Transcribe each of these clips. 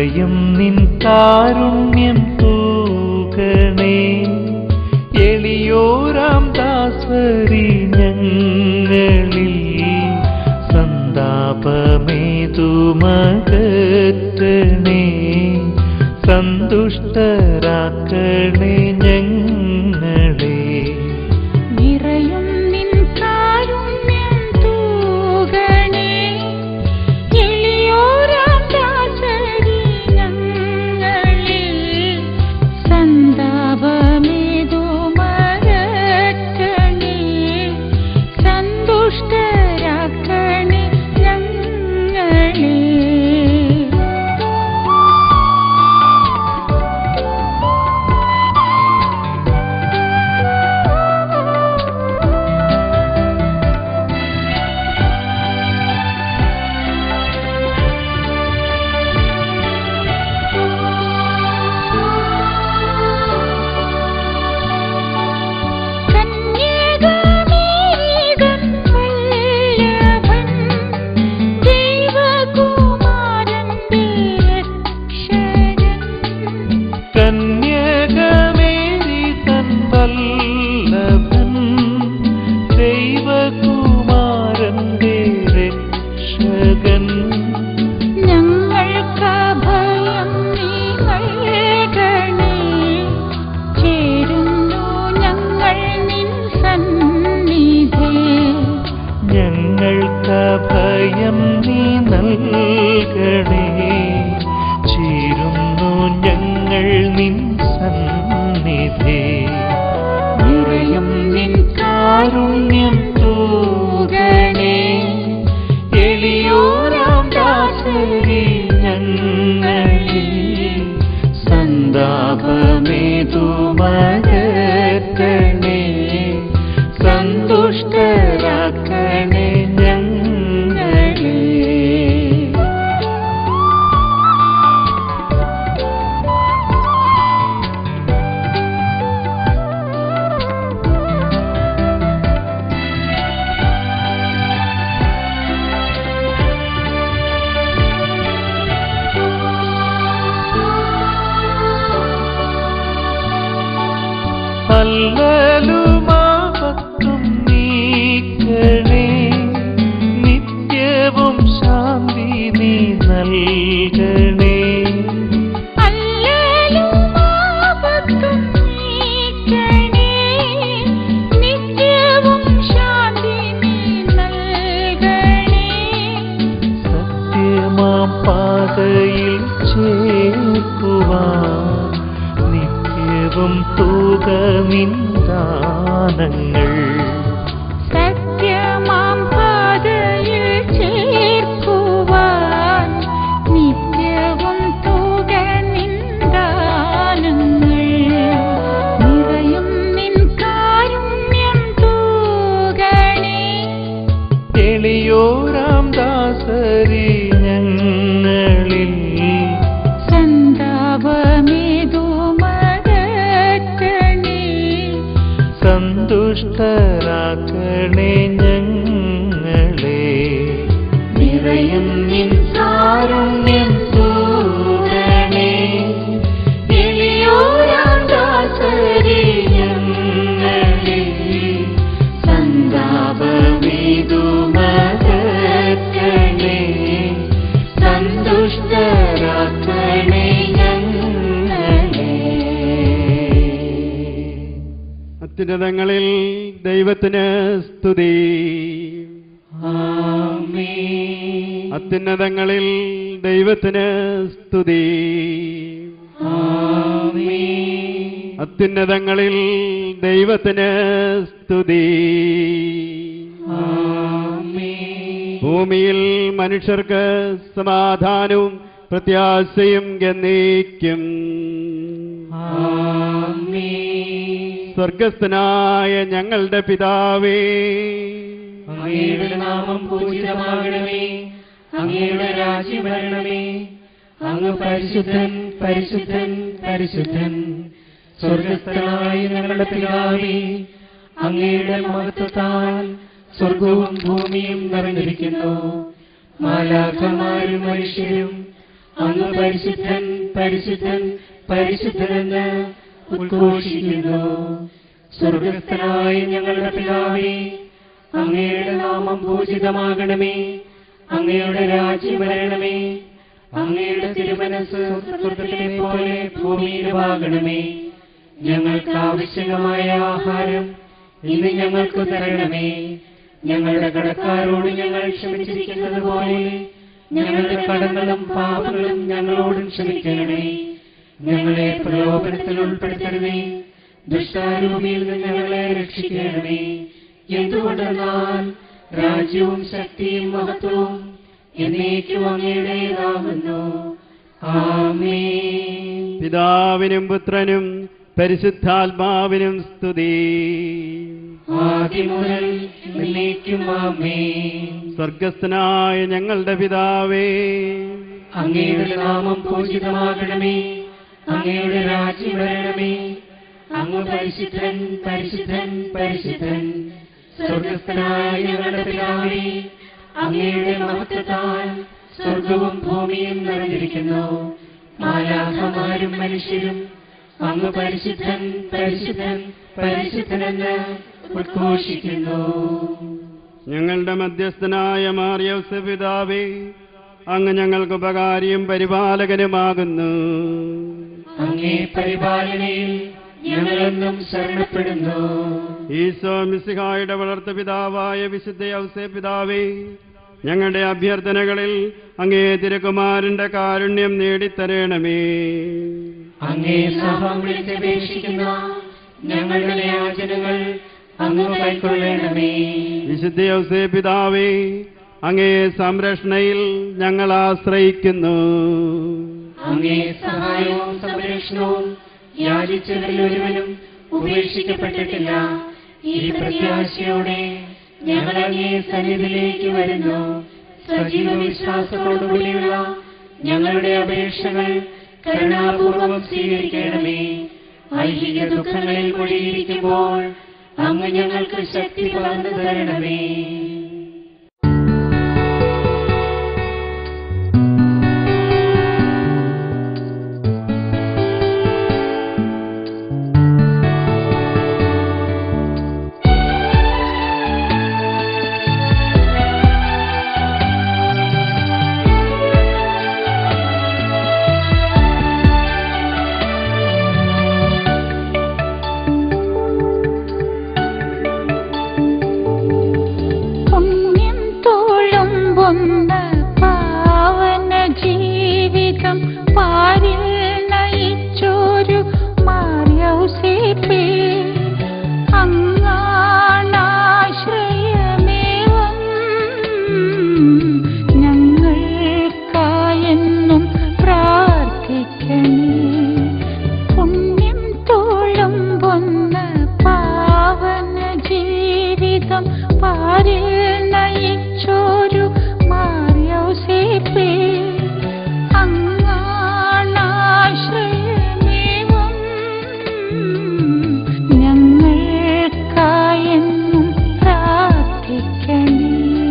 നിറയും നിൻ കാരുണ്യം തൂകണേ എളിയോരാം ദാസരി ഞങ്ങളിൽ സന്താപമേതുമകറ്റണേ സന്തുഷ്ടരാക്കണേ ഞങ്ങളെ നിറയും നിൻ കാരുണ്യം തൂകണേ എളിയോരാം ദാസരി ഞങ്ങളിൽ സന്താപമേതുമകറ്റണേ സന്തുഷ്ടരാക്കണേ ഞങ്ങളെ കന്യകമേരിടം വല്ലഭൻ ദൈവകുമാരന്റെ രക്ഷകൻ കന്യകമേരി തൻ വല്ലഭൻ ദൈവകുമാരന്റെ രക്ഷകൻ ഞങ്ങൾക്കഭയം നീ നൽകണേ ചേരുന്നു ഞങ്ങൾ നിൻ സന്നിധി ഞങ്ങൾക്ക് ഭയം നീ നൽകണേ ചേരുന്നു ഞങ്ങൾ നിൻ സന്നിധി നിറയും നിൻ കാരുണ്യം തൂകണേ എളിയോരാം ദാസരി ഞങ്ങളിൽ സന്താപമേതുമകറ്റണേ സന്തുഷ്ടരാക്കണേ ഞങ്ങളെ അല്ലലുമാപത്തും നീക്കണേ നിത്യവും ശാന്തി നീ നൽകണേ അല്ലലുമാപത്തും നീക്കണേ നിത്യവും ശാന്തി നീ നൽകണേ സത്യമാം പാതയിൽ ചേർക്കുവാൻ നിത്യവും തൂക നിന്ദാനങ്ങൾ സത്യമാം പാതയിൽ ചേർക്കുവാൻ നിത്യവും തുക നിന്ദാനങ്ങൾ നിറയും നിൻ കാരുണ്യം തൂകണേ എളിയോരാം ദാസരി ഞങ്ങളിൽ സന്താപമേതുമകറ്റണേ സന്തുഷ്ടരാക്കണേ ഞങ്ങളെ നിറയും നിൻ കാരുണ്യം തൂകണേ എളിയോരാം ദാസരി ഞങ്ങളിൽ സന്താപമേതുമകറ്റണേ സന്തുഷ്ടരാക്കണേ ഞങ്ങളെ അത്യുന്നതങ്ങളിൽ ദൈവത്തിന് സ്തുതി അത്യുന്നതങ്ങളിൽ ദൈവത്തിന് സ്തുതി അത്യുന്നതങ്ങളിൽ ദൈവത്തിന് സ്തുതി ഭൂമിയിൽ മനുഷ്യർക്ക് സമാധാനവും പ്രത്യാശയും എന്നേക്കും സ്വർഗസ്ഥനായ ഞങ്ങളുടെ പിതാവേ അങ്ങയുടെ നാമം പൂജിതമാകണമേ അങ്ങയുടെ രാജ്യം വരണമേ അങ്ങ് പരിശുദ്ധൻ പരിശുദ്ധൻ പരിശുദ്ധൻ സ്വർഗസ്ഥനായ ഞങ്ങളുടെ പിതാവേ അങ്ങയുടെ മഹത്വത്താൽ സ്വർഗവും ഭൂമിയും നിറഞ്ഞിരിക്കുന്നു മാലാഖമാരും മനുഷ്യരും അങ്ങ് പരിശുദ്ധൻ പരിശുദ്ധൻ പരിശുദ്ധനെന്ന് ഉദ്ഘോഷിക്കുന്നു സ്വർഗസ്ഥനായ ഞങ്ങളുടെ പിതാവേ അങ്ങയുടെ നാമം പൂജിതമാകണമേ അങ്ങയുടെ രാജ്യം വരണമേ അങ്ങയുടെ തിരുമനസ് സ്വർഗത്തിലെ പോലെ ഭൂമിയിലുമാകണമേ ഞങ്ങൾക്ക് ആവശ്യമായ ആഹാരം ഇന്ന് ഞങ്ങൾക്ക് തരണമേ ഞങ്ങളുടെ കടക്കാരോട് ഞങ്ങൾ ക്ഷമിച്ചിരിക്കുന്നത് പോലെ ഞങ്ങളുടെ കടങ്ങളും പാപങ്ങളും ഞങ്ങളോടും ക്ഷമിക്കണമേ ഞങ്ങളെ പ്രലോഭനത്തിൽ ഉൾപ്പെടുത്തണമേ ദുഷ്ടാരൂപിയിൽ നിന്ന് ഞങ്ങളെ രക്ഷിക്കണമേ എന്തുകൊണ്ടെന്നാൽ രാജ്യവും ശക്തിയും മഹത്വവും എന്നേക്കും അങ്ങയുടേതാകുന്നു ആമേൻ പിതാവിനും പുത്രനും പരിശുദ്ധാത്മാവിനും സ്തുതി ആദ്യം മുതൽ എന്നേക്കും ആമേൻ സ്വർഗസ്ഥനായ ഞങ്ങളുടെ പിതാവേ അങ്ങയുടെ നാമം പൂജിതമാകണമേ അങ്ങയുടെ രാജ്യം വരണമേ അങ്ങ് പരിശുദ്ധൻ പരിശുദ്ധൻ പരിശുദ്ധൻ സ്വർഗസ്ഥനായ ഞങ്ങളുടെ പിതാവേ അങ്ങയുടെ മഹത്വത്താൽ സ്വർഗവും ഭൂമിയും നിറഞ്ഞിരിക്കുന്നു മാലാഖമാരും മനുഷ്യരും അങ്ങ് പരിശുദ്ധൻ പരിശുദ്ധൻ പരിശുദ്ധനെന്ന് ഉദ്ഘോഷിക്കുന്നു ഞങ്ങളുടെ മധ്യസ്ഥനായ മാറിയൗസ പിതാവേ അങ്ങ് ഞങ്ങൾക്ക് ഉപകാരിയും പരിപാലകനുമാകുന്നു അങ്ങേ പരിപാലനയിൽ ഞങ്ങളെന്നും ശരണപ്പെടുന്നു ഈശോ മിസിഹായുടെ വളർത്തു പിതാവായ വിശുദ്ധ ഔസേ പിതാവേ ഞങ്ങളുടെ അഭ്യർത്ഥനകളിൽ അങ്ങേ തിരുകുമാരന്റെ കാരുണ്യം നേടിത്തരണമേ അങ്ങേ സഭം വിളിച്ചപേക്ഷിക്കുന്ന ഞങ്ങളുടെ യാചനകൾ അങ്ങ് കൈക്കൊള്ളണമേ വിശുദ്ധ ഔസേ പിതാവേ അങ്ങേ സംരക്ഷണയിൽ ഞങ്ങൾ ആശ്രയിക്കുന്നു അങ്ങേ സഹായവും സംരക്ഷണവും യാചിച്ചവരിൽ ഒരുവനും ഉപേക്ഷിക്കപ്പെട്ടിട്ടില്ല ഈ പ്രത്യാശയോടെ ഞങ്ങൾ അങ്ങേ സന്നിധിയിലേക്ക് വരുന്നു സജീവ വിശ്വാസത്തോടുകൂടിയുള്ള ഞങ്ങളുടെ അപേക്ഷകൾ കരുണാപൂർവം സ്വീകരിക്കണമേ ഐഹിക ദുഃഖങ്ങളിൽ മുഴുകിയിരിക്കുമ്പോൾ അങ്ങ് ഞങ്ങൾക്ക് ശക്തി പകർന്നു തരണമേ പുണ്യം തുളുമ്പുന്ന പാവന ജീവിതം പാരിൽ നയിച്ചൊരു മാർയൗസേപ്പേ അങ്ങാണാശ്രയമേവം ഞങ്ങൾക്കായെന്നും പ്രാർത്ഥിക്കണേ പുണ്യം തുളുമ്പുന്ന പാവന ജീവിതം പാരിൽ നയിച്ചൊരു മാർയൗസേപ്പേ അങ്ങാണാശ്രയമേവം ഞങ്ങൾക്കായെന്നും പ്രാർത്ഥിക്കണേ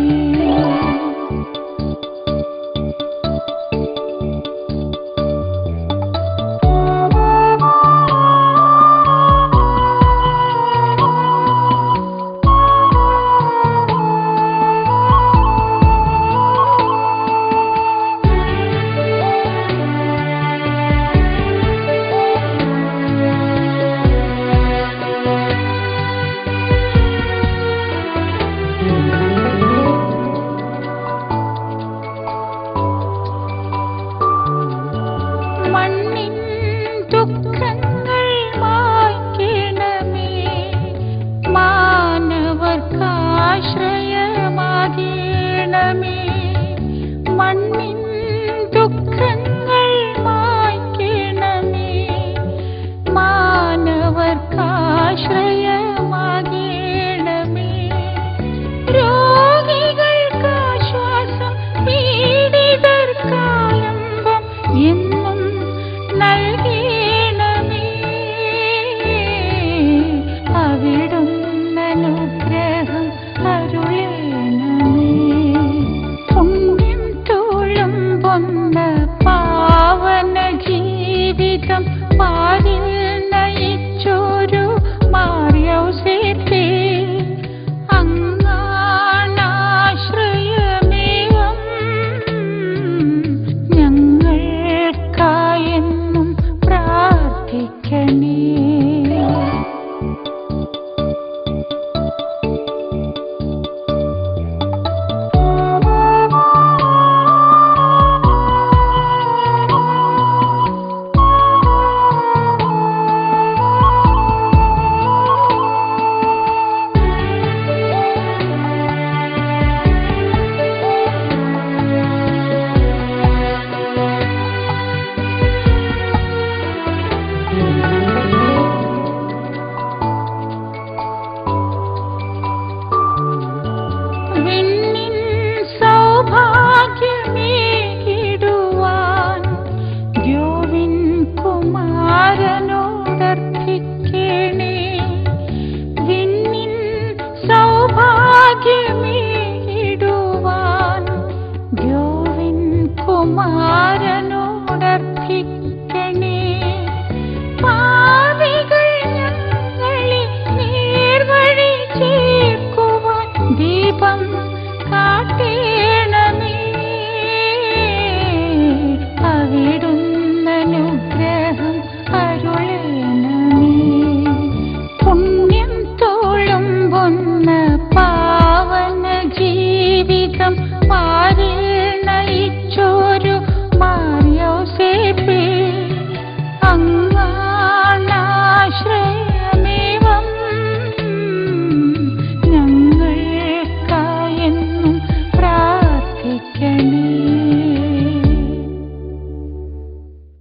മണ്ണിൻ ദുഃഖങ്ങൾ മായ്ക്കണമേ മാനവർക്കാശ്രയമാകണമേ മണ്ണിൻ ദുഃഖങ്ങൾ മായ്ക്കണമേ മാനവർക്കാശ്രയമാകണമേ രോഗികൾക്കാശ്വാസം പീഡിതർക്കാലംബം എന്നും നൽകണമേ അവിടുന്ന് അനുഗ്രഹം അരുളണമേ പുണ്യം തുളുമ്പുന്ന പാ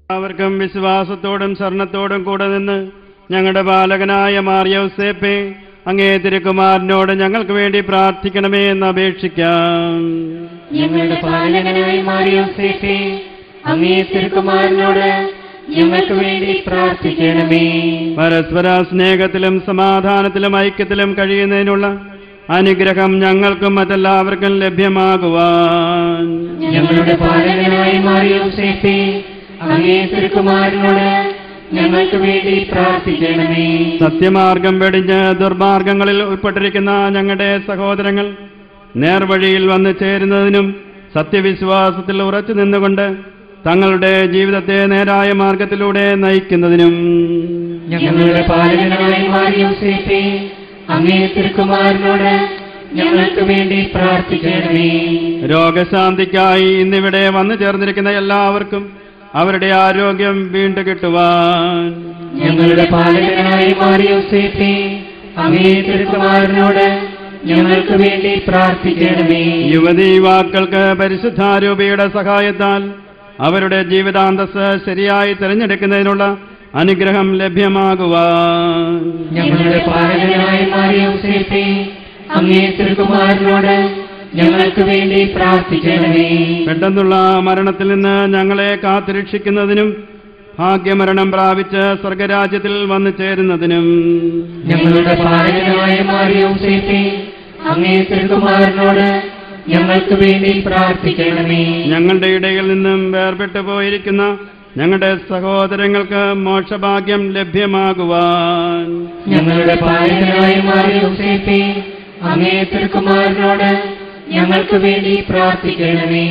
അവർക്കും വിശ്വാസത്തോടും ശരണത്തോടും കൂടെ നിന്ന് ഞങ്ങളുടെ ബാലകനായ മാറിയൗസേപ്പെ അങ്ങേ തിരുക്കുമാരനോട് ഞങ്ങൾക്ക് വേണ്ടി പ്രാർത്ഥിക്കണമേ എന്ന് അപേക്ഷിക്കാം ഞങ്ങളുടെ പാലകനായി മാറിയ സേഫേ അങ്ങേ തിരുക്കുമാരനോട് ഞങ്ങൾക്ക് വേണ്ടി പ്രാർത്ഥിക്കണമേ പരസ്പര സ്നേഹത്തിലും സമാധാനത്തിലും ഐക്യത്തിലും കഴിയുന്നതിനുള്ള അനുഗ്രഹം ഞങ്ങൾക്കും മറ്റെല്ലാവർക്കും ലഭ്യമാകുവാൻ ഞങ്ങളുടെ പാലകനായി മാറിയ സേഫേ അങ്ങേ തിരുക്കുമാരനോട് ഞങ്ങൾക്ക് വേണ്ടി പ്രാർത്ഥിക്കണമേ സത്യമാർഗം വെടിഞ്ഞ് ദുർമാർഗങ്ങളിൽ ഉൾപ്പെട്ടിരിക്കുന്ന ഞങ്ങളുടെ സഹോദരങ്ങൾ നേർവഴിയിൽ വന്നു ചേരുന്നതിനും സത്യവിശ്വാസത്തിൽ ഉറച്ചു നിന്നുകൊണ്ട് തങ്ങളുടെ ജീവിതത്തെ നേരായ മാർഗത്തിലൂടെ നയിക്കുന്നതിനും ഞങ്ങളുടെ പാലകനായി മാറിയ സേഫേ അങ്ങേ തിരുക്കുമാരനോട് ഞങ്ങൾക്ക് വേണ്ടി പ്രാർത്ഥിക്കണമേ രോഗശാന്തിക്കായി ഇന്നിവിടെ വന്നു ചേർന്നിരിക്കുന്ന എല്ലാവർക്കും അവരുടെ ആരോഗ്യം വീണ്ടും കിട്ടുവാൻ ഞങ്ങളുടെ പാലകനായി മാറിയ സേഫേ അങ്ങേ തിരുക്കുമാരനോട് ഞങ്ങൾക്ക് വേണ്ടി പ്രാർത്ഥിക്കണമേ യുവതി യുവാക്കൾക്ക് പരിശുദ്ധാരൂപിയുടെ സഹായത്താൽ അവരുടെ ജീവിതാന്തസ് ശരിയായി തിരഞ്ഞെടുക്കുന്നതിനുള്ള അനുഗ്രഹം ലഭ്യമാകുവാൻ ഞങ്ങളുടെ പാലകനായി മാറിയ സേഫേ അങ്ങേ തിരുക്കുമാരനോട് ഞങ്ങൾക്ക് വേണ്ടി പ്രാർത്ഥിക്കണമേ പെട്ടെന്നുള്ള മരണത്തിൽ നിന്ന് ഞങ്ങളെ കാത്തുരക്ഷിക്കുന്നതിനും ഭാഗ്യമരണം പ്രാപിച്ച് സ്വർഗരാജ്യത്തിൽ വന്നു ചേരുന്നതിനും ഞങ്ങളുടെ പാലകനായ മാറിയ സേഫേ അങ്ങേ തിരുക്കുമാരനോട് ഞങ്ങൾക്ക് വേണ്ടി പ്രാർത്ഥിക്കണമേ ഞങ്ങളുടെ ഇടയിൽ നിന്നും വേർപെട്ടു പോയിരിക്കുന്ന ഞങ്ങളുടെ സഹോദരങ്ങൾക്ക് മോക്ഷഭാഗ്യം ലഭ്യമാകുവാൻ ഞങ്ങളുടെ പാലകനായ മാറിയ സേഫേ അങ്ങേ തിരുക്കുമാരനോട് ഞങ്ങൾക്ക് വേണ്ടി പ്രാർത്ഥിക്കണമേ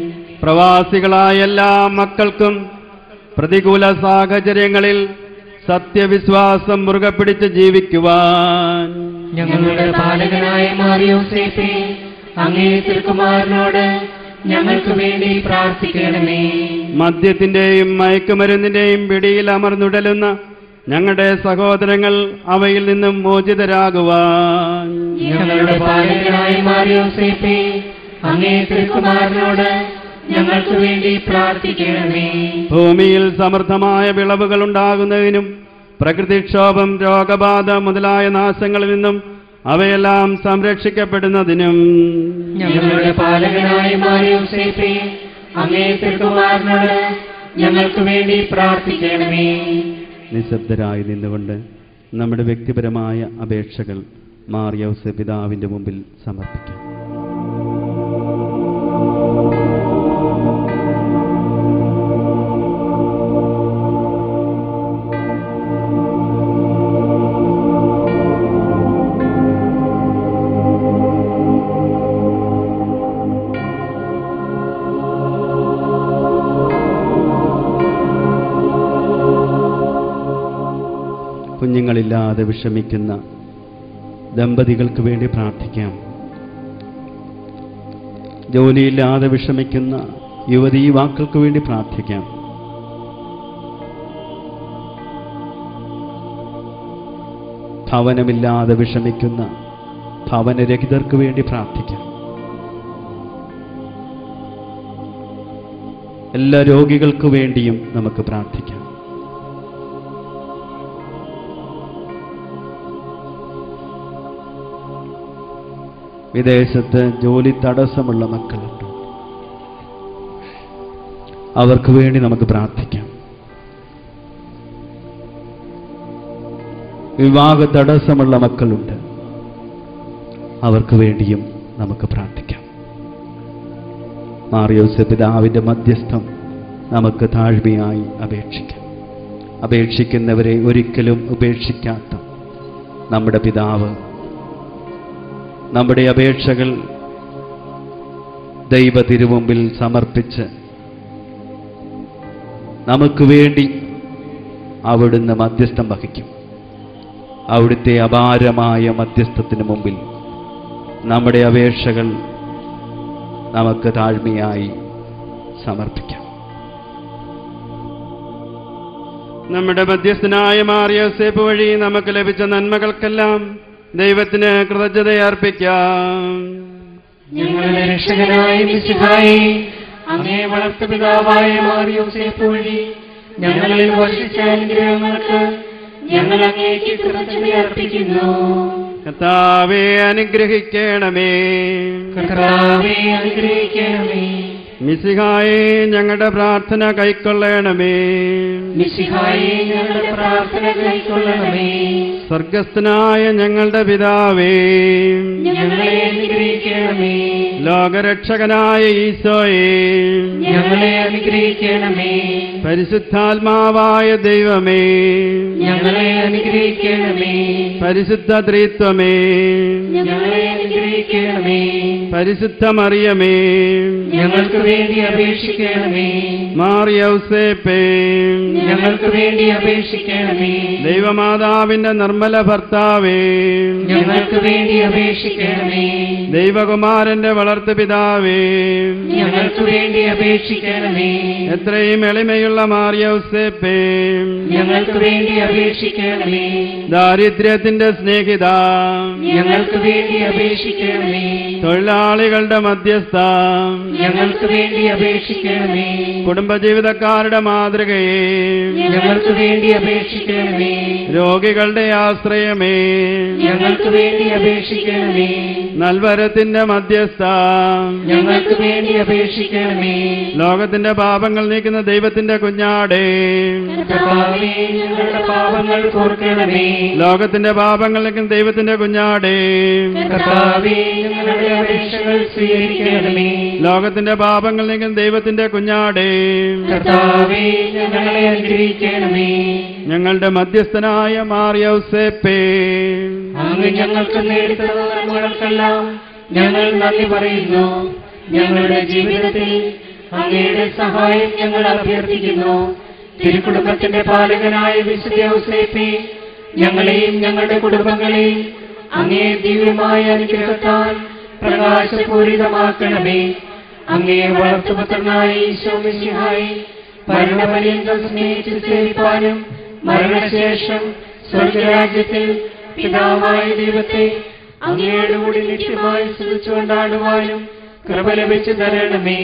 പ്രവാസികളായ എല്ലാ മക്കൾക്കും പ്രതികൂല സാഹചര്യങ്ങളിൽ സത്യവിശ്വാസം മുറുകെ പിടിച്ച് ജീവിക്കുവാൻ ഞങ്ങളുടെ പാലകനായ മാറിയ സേഫേ അങ്ങേ തിരുക്കുമാരനോട് ഞങ്ങൾക്ക് വേണ്ടി പ്രാർത്ഥിക്കണമേ മദ്യത്തിന്റെയും മയക്കുമരുന്നിന്റെയും പിടിയിൽ അമർന്നുടലുന്ന ഞങ്ങളുടെ സഹോദരങ്ങൾ അവയിൽ നിന്നും മോചിതരാകുവാൻ ഞങ്ങളുടെ പാലകനായ മാറിയ സേഫേ അങ്ങേ തിരുക്കുമാരനോട് ഞങ്ങൾക്ക് വേണ്ടി പ്രാർത്ഥിക്കണമേ ഭൂമിയിൽ സമൃദ്ധമായ വിളവുകൾ ഉണ്ടാകുന്നതിനും പ്രകൃതിക്ഷോഭം രോഗബാധ മുതലായ നാശങ്ങളിൽ നിന്നും അവയെല്ലാം സംരക്ഷിക്കപ്പെടുന്നതിനും ഞങ്ങളുടെ പാലകനായ മാറിയ സേഫേ അങ്ങേ തിരുക്കുമാരനോട് ഞങ്ങൾക്ക് വേണ്ടി പ്രാർത്ഥിക്കണമേ നിശബ്ദരായി നിന്നുകൊണ്ട് നമ്മുടെ വ്യക്തിപരമായ അപേക്ഷകൾ മാറിയൗസ പിതാവിന്റെ മുമ്പിൽ സമർപ്പിക്കാം കുഞ്ഞുങ്ങളില്ലാതെ വിഷമിക്കുന്ന ദമ്പതികൾക്ക് വേണ്ടി പ്രാർത്ഥിക്കാം ജോലിയില്ലാതെ വിഷമിക്കുന്ന യുവതി യുവാക്കൾക്ക് വേണ്ടി പ്രാർത്ഥിക്കാം ഭവനമില്ലാതെ വിഷമിക്കുന്ന ഭവനരഹിതർക്ക് വേണ്ടി പ്രാർത്ഥിക്കാം എല്ലാ രോഗികൾക്ക് വേണ്ടിയും നമുക്ക് പ്രാർത്ഥിക്കാം വിദേശത്ത് ജോലി തടസ്സമുള്ള മക്കളുണ്ട് അവർക്ക് വേണ്ടി നമുക്ക് പ്രാർത്ഥിക്കാം വിവാഹ തടസ്സമുള്ള മക്കളുണ്ട് അവർക്ക് വേണ്ടിയും നമുക്ക് പ്രാർത്ഥിക്കാം മാറിയോസ് പിതാവിന്റെ മധ്യസ്ഥം നമുക്ക് താഴ്മയായി അപേക്ഷിക്കാം അപേക്ഷിക്കുന്നവരെ ഒരിക്കലും ഉപേക്ഷിക്കാത്ത നമ്മുടെ പിതാവ് നമ്മുടെ അപേക്ഷകൾ ദൈവ തിരുമുമ്പിൽ സമർപ്പിച്ച് നമുക്ക് വേണ്ടി അവിടുന്ന് മധ്യസ്ഥം വഹിക്കും അവിടുത്തെ അപാരമായ മധ്യസ്ഥത്തിന് മുമ്പിൽ നമ്മുടെ അപേക്ഷകൾ നമുക്ക് താഴ്മയായി സമർപ്പിക്കാം നമ്മുടെ മധ്യസ്ഥനായ മാറിയ സേപ്പ് വഴി നമുക്ക് ലഭിച്ച നന്മകൾക്കെല്ലാം ദൈവത്തിന് കൃതജ്ഞതയർപ്പിക്കാം ഞങ്ങളുടെ രക്ഷകനായ മിശിഹായെ അങ്ങേ വളർത്തുപിതാവായ മാറിയോസേപ്പ് വഴി ഞങ്ങളിൽ വർഷിച്ച അനുഗ്രഹങ്ങൾക്ക് ഞങ്ങൾ അങ്ങേക്ക് കൃതജ്ഞത അർപ്പിക്കുന്നു കർത്താവെ അനുഗ്രഹിക്കണമേ കർത്താവെ അനുഗ്രഹിക്കണമേ മിസിഹായെ ഞങ്ങളുടെ പ്രാർത്ഥന കൈക്കൊള്ളണമേ മിശിഹായെ ഞങ്ങളുടെ പ്രാർത്ഥന കൈക്കൊള്ളണമേ സ്വർഗസ്ഥനായ ഞങ്ങളുടെ പിതാവേ ഞങ്ങളെ അനുഗ്രഹിക്കണമേ ലോകരക്ഷകനായ ഈശോയെ ഞങ്ങളെ അനുഗ്രഹിക്കണമേ പരിശുദ്ധാത്മാവായ ദൈവമേ ഞങ്ങളെ അനുഗ്രഹിക്കണമേ പരിശുദ്ധ ത്രിത്വമേ ഞങ്ങളെ അനുഗ്രഹിക്കണമേ പരിശുദ്ധ മറിയമേ ഞങ്ങൾക്ക് വേണ്ടി അപേക്ഷിക്കണമേ മാറിയൗസേപ്പേ ഞങ്ങൾക്ക് വേണ്ടി അപേക്ഷിക്കണമേ ദൈവമാതാവിന്റെ നിർമ്മല ഭർത്താവേ ഞങ്ങൾക്ക് വേണ്ടി അപേക്ഷിക്കണമേ ദൈവകുമാരന്റെ വളർത്തു പിതാവേ ഞങ്ങൾക്ക് വേണ്ടി അപേക്ഷിക്കണമേ എത്രയും എളിമയുള്ള മാറിയൗസേപ്പേ ഞങ്ങൾക്ക് വേണ്ടി അപേക്ഷിക്കണമേ ദാരിദ്ര്യത്തിന്റെ സ്നേഹിത ഞങ്ങൾക്ക് വേണ്ടി അപേക്ഷിക്കണമേ തൊഴിലാളികളുടെ മധ്യസ്ഥ ഞങ്ങൾക്ക് വേണ്ടി അപേക്ഷിക്കണമേ കുടുംബജീവിതക്കാരുടെ മാതൃകയെ ഞങ്ങൾക്ക് വേണ്ടി അപേക്ഷിക്കണമേ രോഗികളുടെ ആശ്രയമേ ഞങ്ങൾക്ക് വേണ്ടി അപേക്ഷിക്കണമേ നൽവരത്തിന്റെ മധ്യസ്ഥ ഞങ്ങൾക്ക് വേണ്ടി അപേക്ഷിക്കണമേ ലോകത്തിന്റെ പാപങ്ങൾ നീക്കുന്ന ദൈവത്തിന്റെ കുഞ്ഞാടേ കർത്താവേ ഞങ്ങളുടെ പാപങ്ങൾ കോർക്കണമേ ലോകത്തിന്റെ പാപങ്ങൾ നീക്കുന്ന ദൈവത്തിന്റെ കുഞ്ഞാടേ കർത്താവേ ഞങ്ങളുടെ അപേക്ഷകൾ സ്വീകരിക്കണമേ ലോകത്തിന്റെ പാപങ്ങൾ നീക്കുന്ന ദൈവത്തിന്റെ കുഞ്ഞാടേ കർത്താവേ ഞങ്ങളെ അനുഗ്രഹിക്കണമേ ഞങ്ങളുടെ മധ്യസ്ഥനായ മാറിയൗസേപ്പേ അങ്ങ് ഞങ്ങൾക്ക് നേടിത്തന്ന നന്മകൾക്കെല്ലാം ഞങ്ങൾ നന്ദി പറയുന്നു ഞങ്ങളുടെ ജീവിതത്തിൽ അങ്ങയുടെ സഹായം ഞങ്ങൾ അഭ്യർത്ഥിക്കുന്നു തിരുക്കുടുംബത്തിന്റെ പാലകനായ വിശുദ്ധ ഔസേപ്പെ ഞങ്ങളെയും ഞങ്ങളുടെ കുടുംബങ്ങളെയും അങ്ങേ ദിവ്യമായ അനുഗ്രഹത്താൽ പ്രകാശപൂരിതമാക്കണമേ അങ്ങേ വളർത്തുപുത്രനായ ഈശോ മിശിഹായി മരണപര്യന്തം സ്നേഹിച്ച് സേവിപ്പാനും മരണശേഷം സ്വർഗരാജ്യത്തിൽ പിതാവായ ദൈവത്തെ അങ്ങയുടെ കൂടി നിത്യമായി സ്തുതിച്ചു കൊണ്ടാടുവാനും കൃപ ലഭിച്ചു തരണമേ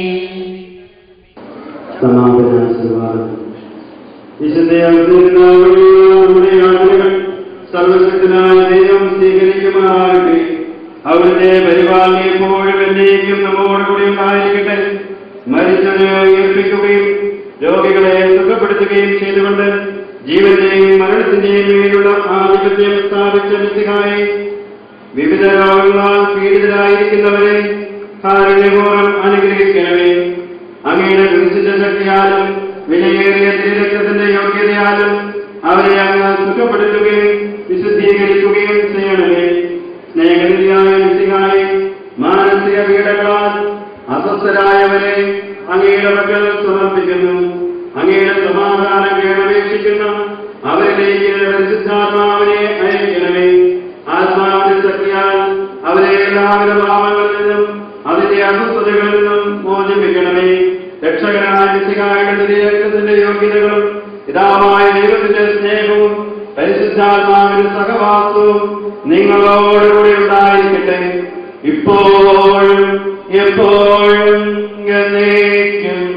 സർവശക്തനായ ദൈവം സ്വീകരിക്കുമാറാകട്ടെ അവിടുത്തെ പരിപാലന എപ്പോഴും എന്നേക്കും നമ്മോടുകൂടി ഉണ്ടായിരിക്കട്ടെ മരിച്ചവരെ ഉയർപ്പിക്കുകയും രോഗികളെ സുഖപ്പെടുത്തുകയും ചെയ്തുകൊണ്ട് ജീവന്റെയും മരണത്തിന്റെയും മേലുള്ള ആധിപത്യം സ്ഥാപിച്ച മിസ്സിഹായെ വിവിധ രോഗങ്ങളാൽ പീഡിതരായിരിക്കുന്നവരെ കാരുണ്യപൂർവ്വം അനുഗ്രഹിക്കണമേ അങ്ങയുടെ കുരിശിന്റെ ശക്തിയാലും വിലയേറിയ തിരക്കത്തിന്റെ യോഗ്യതയാലും അവരെ അങ്ങ് സുഖപ്പെടുത്തുകയും വിശുദ്ധീകരിക്കുകയും ചെയ്യണമേ സ്നേഹനിധിയായ മിസ്സിഹായെ മാനസിക പീഡകളാൽ അസ്വസ്ഥരായവരെ അങ്ങയുടെ മക്കൾ സമർപ്പിക്കുന്നു അങ്ങയുടെ സമാധാനം കേണപേക്ഷിക്കുന്ന അവരിലേക്ക് പരിശുദ്ധാത്മാവിനെ അയക്കണമേ ആത്മാവിന്റെ ശക്തിയാൽ അവരെ എല്ലാവിധ പാപങ്ങളിൽ നിന്നും അതിന്റെ അസ്വസ്ഥതകളിൽ നിന്നും മോചിപ്പിക്കണമേ രക്ഷകനായ മിശിഹായുടെ നിരയത്തിന്റെ യോഗ്യതകളും പിതാവായ ദൈവത്തിന്റെ സ്നേഹവും പരിശുദ്ധാത്മാവിന്റെ സഹവാസവും നിങ്ങളോടുകൂടി ഉണ്ടായിരിക്കട്ടെ ഇപ്പോഴും എപ്പോഴും എന്നേക്കും